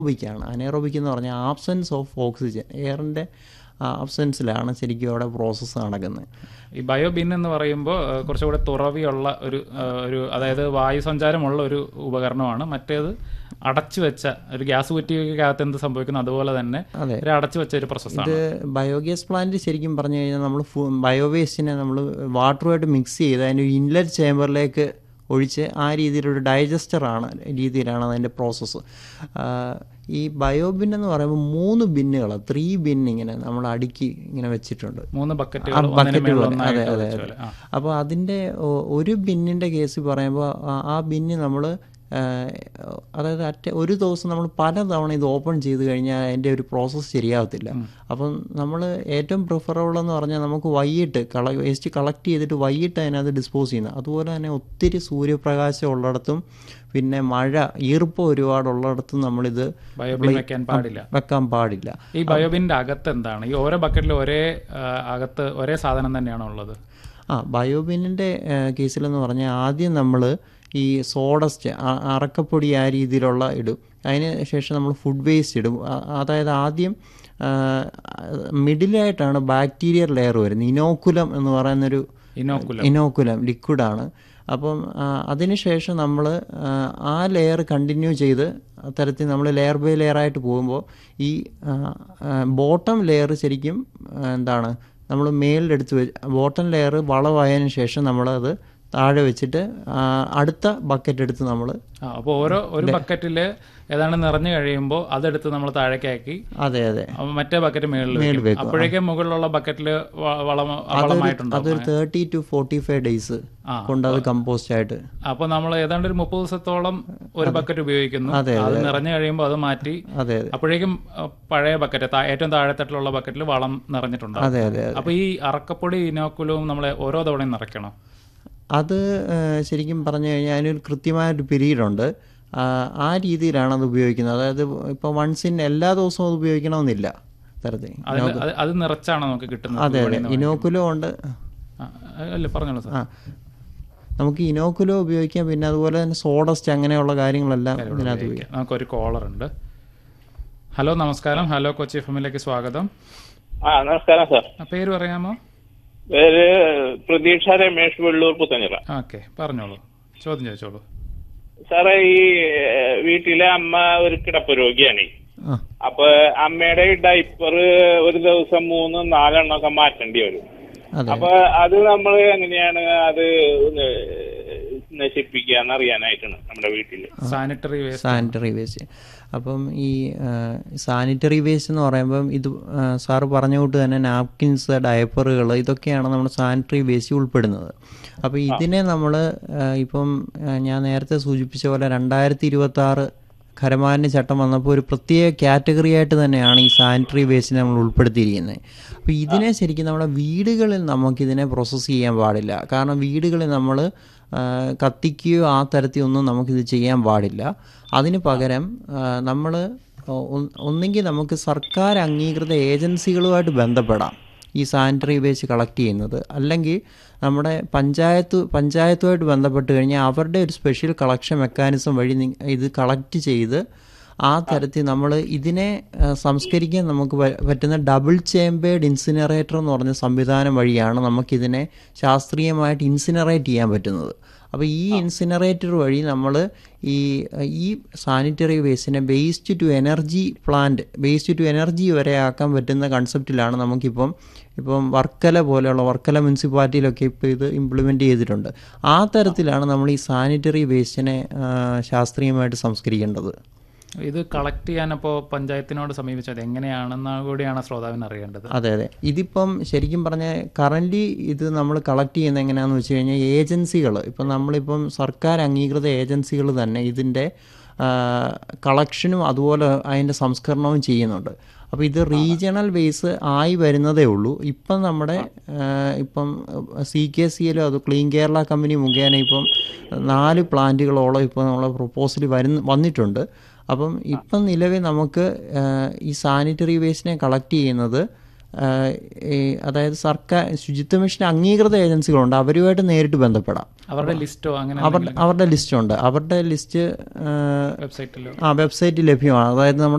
അനേറോബിക്കാണ് anaerobic എന്ന് പറഞ്ഞാൽ absence of oxygen എയറിൻ്റെ ആബ്സെൻസിലാണ് ശരിക്കും അവിടെ പ്രോസസ്സ് നടക്കുന്നത് ഈ ബയോബിൻ എന്ന് പറയുമ്പോൾ കുറച്ചുകൂടെ തുറവിയുള്ള ഒരു ആ, ഒരു അതായത് വായു സഞ്ചാരമുള്ള ഒരു ഉപകരണമാണ് മറ്റേത് അടച്ചു വെച്ച ഒരു ഗ്യാസ് കുറ്റിക്കകത്ത് എന്ത് സംഭവിക്കുന്നു അതുപോലെ തന്നെ അതെ. ഒരു അടച്ചു വെച്ച ഒരു പ്രോസസ്സാണ് ഇത് ബയോഗ്യാസ് പ്ലാന്റ് ശരിക്കും പറഞ്ഞു കഴിഞ്ഞാൽ നമ്മൾ ബയോവേസ്റ്റിനെ നമ്മൾ വാട്ടറുമായിട്ട് മിക്സ് ചെയ്ത് അതിൻ്റെ ഒരു ഇൻലെറ്റ് ചേമ്പറിലേക്ക് ഒഴിച്ച് ആ രീതിയിലൊരു ഡൈജസ്റ്ററാണ് രീതിയിലാണ് അതിൻ്റെ പ്രോസസ്സ് ഈ ബയോബിൻ എന്ന് പറയുമ്പോൾ മൂന്ന് ബിന്നുകൾ ത്രീ ബിൻ ഇങ്ങനെ നമ്മൾ അടുക്കി ഇങ്ങനെ വെച്ചിട്ടുണ്ട് മൂന്ന് ആ ബക്കറ്റുകൾ ഒന്നിന് ബക്കറ്റ് മേളിൽ പോലെ അതെ ഒന്നായിട്ട് അതെ വെച്ച അതെ പോലെ. ആ. അപ്പോൾ അതിൻ്റെ ഒ- ഒരു ബിന്നിൻ്റെ കേസ് പറയുമ്പോൾ ആ- ആ ബിന്ന് നമ്മൾ അതായത് അറ്റ ഒരു ദിവസം നമ്മൾ പല തവണ ഇത് ഓപ്പൺ ചെയ്ത് കഴിഞ്ഞാൽ അതിൻ്റെ ഒരു പ്രോസസ്സ് ശരിയാവത്തില്ല അപ്പം നമ്മൾ ഏറ്റവും പ്രിഫറബിൾ എന്ന് പറഞ്ഞാൽ നമുക്ക് വൈകിട്ട് കള വേസ്റ്റ് കളക്ട് ചെയ്തിട്ട് വൈകിട്ട് അതിനകത്ത് ഡിസ്പോസ് ചെയ്യുന്നത് അതുപോലെ തന്നെ ഒത്തിരി സൂര്യപ്രകാശം ഉള്ളിടത്തും പിന്നെ മഴ ഈർപ്പം ഒരുപാടുള്ളിടത്തും നമ്മളിത് ബയോബിൻ വെക്കാൻ പാടില്ല വെക്കാൻ പാടില്ല ഈ ബയോബിന്റെ അകത്ത് എന്താണ് ഈ ഓരോ ബക്കറ്റിലും ഒരേ ആ, അകത്ത് ഒരേ സാധനം തന്നെയാണോ ഉള്ളത് ആ ബയോബിനിൻ്റെ കേസിലെന്ന് പറഞ്ഞാൽ ആദ്യം നമ്മൾ ഈ സോഡസ്റ്റ് അറക്കപ്പൊടി ആ രീതിയിലുള്ള ഇടും അതിന് ശേഷം നമ്മൾ ഫുഡ് വേസ്റ്റ് ഇടും ആ- അതായത് ആദ്യം മിഡിലായിട്ടാണ് ബാക്ടീരിയൽ ലെയർ വരുന്നത് ഇനോക്കുലം എന്ന് പറയുന്നൊരു ഇനോക്കുലം ഇനോക്കുലം ലിക്വിഡാണ് അപ്പം ആ, അതിനുശേഷം നമ്മൾ ആ ലെയർ കണ്ടിന്യൂ ചെയ്ത് അത്തരത്തിൽ നമ്മൾ ലെയർ ബൈ ലെയർ ആയിട്ട് പോകുമ്പോൾ ഈ ബോട്ടം ലെയർ ശരിക്കും ആ, എന്താണ് നമ്മൾ മേളിലെടുത്ത് വെ ബോട്ടം ലെയർ വളമായതിനു ശേഷം നമ്മളത് താഴെ വെച്ചിട്ട് ആ, അടുത്ത ബക്കറ്റ് എടുത്ത് നമ്മൾ ആ അപ്പോൾ ഓരോ ഒരു ബക്കറ്റില് ഏതാണ്ട് നിറഞ്ഞു കഴിയുമ്പോൾ അതെടുത്ത് നമ്മൾ താഴേക്കാക്കി അതെ അതെ അപ്പൊ മറ്റേ ബക്കറ്റ് മേളിൽ വെക്കും. വെക്കും. അപ്പോഴേക്കും മുകളിലുള്ള ബക്കറ്റില് വ- വളം വളമായിട്ടുണ്ടാവും അതൊരു thirty two forty five days ആ, കൊണ്ട് അത് കമ്പോസ്റ്റ് ആയിട്ട് അപ്പൊ നമ്മൾ ഏതാണ്ട് ഒരു മുപ്പത് ദിവസത്തോളം ഒരു ബക്കറ്റ് ഉപയോഗിക്കുന്നു അതെ, അത് നിറഞ്ഞു കഴിയുമ്പോൾ അത് മാറ്റി അതെ അതെ അപ്പോഴേക്കും അഹ്, പഴയ ബക്കറ്റ് താ- ഏറ്റവും താഴെത്തട്ടിലുള്ള ബക്കറ്റിൽ വളം നിറഞ്ഞിട്ടുണ്ടാവും അതെ അതെ അപ്പൊ ഈ അറക്കപ്പൊടി ഇനോക്കുലവും നമ്മൾ ഓരോ തവണയും നിറയ്ക്കണം അത് ഏഹ്, ശരിക്കും പറഞ്ഞു കഴിഞ്ഞാൽ അതിനൊരു കൃത്യമായൊരു പീരീഡുണ്ട് ആ രീതിയിലാണ് അത് ഉപയോഗിക്കുന്നത് അതായത് ഇപ്പോൾ വൺസ് ഇൻ എല്ലാ ദിവസവും അത് ഉപയോഗിക്കണമെന്നില്ല തരത്തിൽ അതിൽ അത് അത് നിറച്ചാണ് നമുക്ക് കിട്ടുന്നത് അതെ അതെ ഇനോക്കുലോ ഉണ്ട് ആ, അല്ല പറഞ്ഞോളൂ സാർ ആ നമുക്ക് ഇനോക്കുലോ ഉപയോഗിക്കാം പിന്നെ അതുപോലെ തന്നെ സോഡസ്റ്റ് അങ്ങനെയുള്ള കാര്യങ്ങളെല്ലാം ഇതിനകത്ത് ഉപയോഗിക്കാം നമുക്കൊരു കോളർ ഉണ്ട് ഹലോ നമസ്കാരം ഹലോ കൊച്ചി എഫിലേക്ക് സ്വാഗതം ആ നമസ്കാരം സാർ ആ, പേര് പറയാമോ പേര് പ്രതീക്ഷ രമേഷ് വെള്ളൂർ പുത്തഞ്ഞിറ ഓക്കെ പറഞ്ഞോളൂ ചോദ്യം ചോദിച്ചോളൂ സാറേ ഈ ഏഹ്, വീട്ടിലെ അമ്മ ഒരു കിടപ്പ് രോഗിയാണ് ആ അപ്പൊ അമ്മയുടെ ഡൈപ്പർ ഒരു ദിവസം മൂന്ന് നാലെണ്ണം ഒക്കെ മാറ്റേണ്ടി വരും അതെ അപ്പൊ അത് നമ്മൾ എങ്ങനെയാണ് അത് ഒന്ന് നശിപ്പിക്കുക എന്നറിയാനായിട്ടാണ് നമ്മുടെ വീട്ടില് സാനിറ്ററി വേസ്റ്റ് സാനിറ്ററി വേസ്റ്റ് അപ്പം ഈ സാനിറ്ററി വേസ്റ്റ് എന്ന് പറയുമ്പം ഇത് ആ, സാറ് പറഞ്ഞ കൂട്ട് തന്നെ നാപ്കിൻസ് ഡയപ്പറുകൾ ഇതൊക്കെയാണ് നമ്മുടെ സാനിറ്ററി വേസ്റ്റ് ഉൾപ്പെടുന്നത് അപ്പോൾ ഇതിനെ നമ്മൾ ഇപ്പം ആ, ഞാൻ നേരത്തെ സൂചിപ്പിച്ച പോലെ രണ്ടായിരത്തി ഇരുപത്തി ആറ് ഖരമാലിന്യ ചട്ടം വന്നപ്പോൾ ഒരു പ്രത്യേക കാറ്റഗറി ആയിട്ട് തന്നെയാണ് ഈ സാനിറ്ററി വേസ്റ്റിനെ നമ്മൾ ഉൾപ്പെടുത്തിയിരിക്കുന്നത് അപ്പോൾ ഇതിനെ ശരിക്കും നമ്മുടെ വീടുകളിൽ നമുക്കിതിനെ പ്രോസസ്സ് ചെയ്യാൻ പാടില്ല കാരണം വീടുകളിൽ നമ്മൾ കത്തിക്കുകയോ ആ തരത്തിലൊന്നും നമുക്കിത് ചെയ്യാൻ പാടില്ല അതിന് പകരം നമ്മൾ ഒന്നെങ്കിൽ നമുക്ക് സർക്കാർ അംഗീകൃത ഏജൻസികളുമായിട്ട് ബന്ധപ്പെടാം ഈ സാനിറ്ററി വേസ്റ്റ് കളക്ട് ചെയ്യുന്നത് അല്ലെങ്കിൽ നമ്മുടെ പഞ്ചായത്ത് പഞ്ചായത്തുമായിട്ട് ബന്ധപ്പെട്ട് കഴിഞ്ഞാൽ അവരുടെ ഒരു സ്പെഷ്യൽ കളക്ഷൻ മെക്കാനിസം വഴി നി- ഇത് കളക്ട് ചെയ്ത് ആ തരത്തിൽ നമ്മൾ ഇതിനെ ആ, സംസ്കരിക്കാൻ നമുക്ക് പ- പറ്റുന്ന ഡബിൾ ചേമ്പേഡ് ഇൻസിനറേറ്റർ എന്ന് പറഞ്ഞ സംവിധാനം വഴിയാണ് നമുക്കിതിനെ ശാസ്ത്രീയമായിട്ട് ഇൻസിനറേറ്റ് ചെയ്യാൻ പറ്റുന്നത് അപ്പോൾ ഈ ഇൻസിനറേറ്റർ വഴി നമ്മൾ ഈ ഈ സാനിറ്ററി വേസ്റ്റിനെ waste to energy plant waste to energy വരെ ആക്കാൻ പറ്റുന്ന കൺസെപ്റ്റിലാണ് നമുക്കിപ്പം ഇപ്പം വർക്കല പോലെയുള്ള വർക്കല മുനിസിപ്പാലിറ്റിയിലൊക്കെ ഇപ്പോൾ ഇത് ഇംപ്ലിമെൻ്റ് ചെയ്തിട്ടുണ്ട് ആ തരത്തിലാണ് നമ്മൾ ഈ സാനിറ്ററി വേസ്റ്റിനെ ആ, ശാസ്ത്രീയമായിട്ട് സംസ്കരിക്കേണ്ടത് ഇത് കളക്ട് ചെയ്യാനപ്പോൾ പഞ്ചായത്തിനോട് സമീപിച്ചത് എങ്ങനെയാണെന്ന് കൂടിയാണ് ശ്രോതാവിന് അറിയേണ്ടത് അതെ അതെ ഇതിപ്പം ശരിക്കും പറഞ്ഞാൽ കറൻ്റ് ഇത് നമ്മൾ കളക്ട് ചെയ്യുന്നത് എങ്ങനെയാണെന്ന് വെച്ച് കഴിഞ്ഞാൽ ഏജൻസികൾ ഇപ്പം നമ്മളിപ്പം സർക്കാർ അംഗീകൃത ഏജൻസികൾ തന്നെ ഇതിൻ്റെ കളക്ഷനും അതുപോലെ അതിൻ്റെ സംസ്കരണവും ചെയ്യുന്നുണ്ട് അപ്പോൾ ഇത് റീജിയണൽ ബേസ് ആയി വരുന്നതേ ഉള്ളൂ ഇപ്പം നമ്മുടെ ആ, ഇപ്പം സി കെ സിയിലോ അത് ക്ലീൻ കേരള കമ്പനി മുഖേന ഇപ്പം നാല് പ്ലാന്റുകളോളം ഇപ്പോൾ നമ്മളെ പ്രൊപ്പോസൽ വരുന്ന വന്നിട്ടുണ്ട് അപ്പം ഇപ്പം നിലവിൽ നമുക്ക് ആ, ഈ സാനിറ്ററി വേസ്റ്റിനെ കളക്ട് ചെയ്യുന്നത് ആ, ഈ അതായത് സർക്കാർ ശുചിത്വ മിഷൻ അംഗീകൃത ഏജൻസികളുണ്ട് അവരുമായിട്ട് നേരിട്ട് ബന്ധപ്പെടാം അവരുടെ ലിസ്റ്റോ അങ്ങനെ അവർ അവരുടെ ലിസ്റ്റ് ഉണ്ട് അവരുടെ ലിസ്റ്റ് വെബ്സൈറ്റിലോ ആ വെബ്സൈറ്റിൽ ലഭ്യമാണ് അതായത് നമ്മുടെ